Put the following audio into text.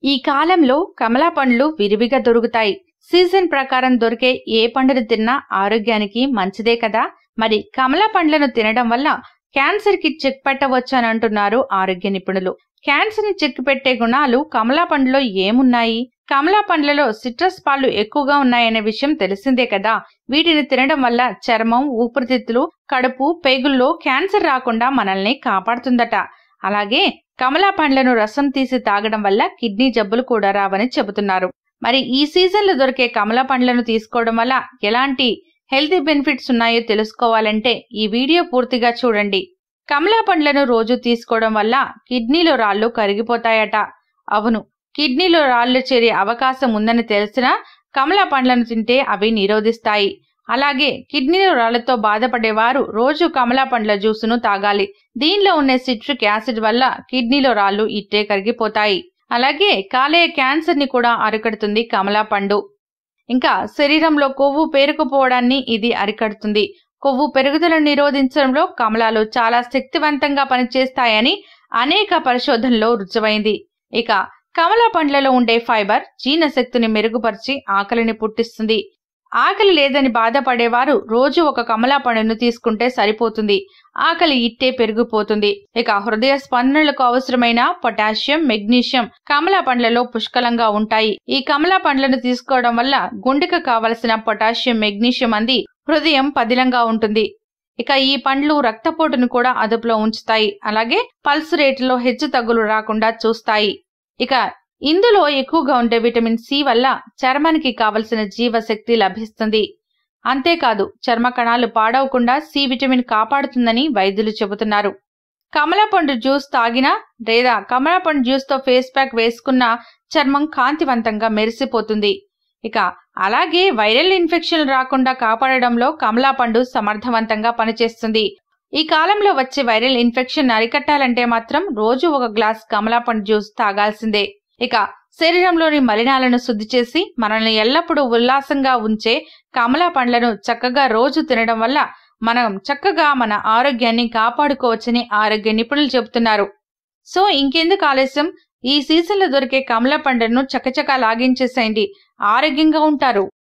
ఈ కాలంలో కమలా పండ్లు విరివిగా దొరుకుతాయి సీజన్ ప్రకారం దొరికే ఏ పండును తిన్నా ఆరోగ్యానికి మంచిదే కదా మరి కమలా పండ్లను తినడం వల్ల క్యాన్సర్ కి చెక్ పెట్టవచ్చని అంటున్నారు ఆరోగ్య నిపుణులు క్యాన్సర్ ని చెక్ పెట్టే గుణాలు కమలా పండ్లలో ఏమున్నాయి కమలా పండ్లలో సిట్రస్ పాలు ఎక్కువగా ఉన్నాయనే విషయం తెలిసిందే కదా వీటిని తినడం వల్ల చర్మం ఊపిరితిత్తులు కడుపు పేగుల్లో క్యాన్సర్ రాకుండా మనల్ని కాపాడుతుందట అలాగే కమలా పండ్లను రసం తీసి తాగడం వల్ల కిడ్నీ జబ్బులు కూడా రావని చెబుతున్నారు మరి ఈ సీజన్లో దొరికే కమలా పండ్లను తీసుకోవడం వల్ల ఎలాంటి హెల్తీ బెనిఫిట్స్ ఉన్నాయో తెలుసుకోవాలంటే ఈ వీడియో పూర్తిగా చూడండి కమలా పండ్లను రోజు తీసుకోవడం వల్ల కిడ్నీలో రాళ్లు కరిగిపోతాయట అవును కిడ్నీలో రాళ్లు చేరే అవకాశం ఉందని తెలిసినా కమలా పండ్లను తింటే అవి నిరోధిస్తాయి అలాగే కిడ్నీలో రాళ్లతో బాధపడేవారు రోజు కమలా పండ్ల జ్యూసును తాగాలి దీనిలో ఉండే సిట్రిక్ యాసిడ్ వల్ల కిడ్నీలో రాళ్లు ఇట్టే కరిగిపోతాయి అలాగే కాలేయ క్యాన్సర్ ని కూడా అరికడుతుంది కమలా పండు ఇంకా శరీరంలో కొవ్వు పేరుకుపోవడాన్ని ఇది అరికడుతుంది కొవ్వు పెరుగుదలను నిరోధించడంలో కమలాలు చాలా శక్తివంతంగా పనిచేస్తాయని అనేక పరిశోధనలో రుజువైంది ఇక కమలా పండ్లలో ఉండే ఫైబర్ జీర్ణశక్తిని మెరుగుపరిచి ఆకలిని పుట్టిస్తుంది ఆకలి లేదని బాధపడేవారు రోజు ఒక కమలా పండును తీసుకుంటే సరిపోతుంది ఆకలి ఇట్టే పెరిగిపోతుంది ఇక హృదయ స్పందనలకు అవసరమైన పొటాషియం మెగ్నీషియం కమలా పండ్లలో పుష్కలంగా ఉంటాయి ఈ కమలా పండ్లను తీసుకోవడం వల్ల గుండెకు కావలసిన పొటాషియం మెగ్నీషియం అంది హృదయం పదిలంగా ఉంటుంది ఇక ఈ పండ్లు రక్తపోటును కూడా అదుపులో ఉంచుతాయి అలాగే పల్స్ రేటులో హెచ్చు తగ్గులు రాకుండా చూస్తాయి ఇక ఇందులో ఎక్కువగా ఉండే విటమిన్ సి వల్ల చర్మానికి కావలసిన జీవశక్తి లభిస్తుంది అంతేకాదు చర్మ కణాలు పాడవకుండా సి విటమిన్ కాపాడుతుందని వైద్యులు చెబుతున్నారు కమలపండు జ్యూస్ తాగినా లేదా కమలపండు జ్యూస్ తో ఫేస్ ప్యాక్ వేసుకున్న చర్మం కాంతివంతంగా మెరిసిపోతుంది ఇక అలాగే వైరల్ ఇన్ఫెక్షన్ రాకుండా కాపాడడంలో కమలాపండు సమర్థవంతంగా పనిచేస్తుంది ఈ కాలంలో వచ్చే వైరల్ ఇన్ఫెక్షన్ అరికట్టాలంటే మాత్రం రోజు ఒక గ్లాస్ కమలాపండు జ్యూస్ తాగాల్సిందే ఇక శరీరంలోని మలినాలను శుద్ధి చేసి మనల్ని ఎల్లప్పుడూ ఉల్లాసంగా ఉంచే కమలా పండ్లను చక్కగా రోజు తినడం వల్ల మనం చక్కగా మన ఆరోగ్యాన్ని కాపాడుకోవచ్చని ఆరోగ్య నిపుణులు చెబుతున్నారు సో ఇంకెందుకు ఆలస్యం ఈ సీజన్లో దొరికే కమలా పండ్లను చకచకా లాగించేసేయండి ఆరోగ్యంగా ఉంటారు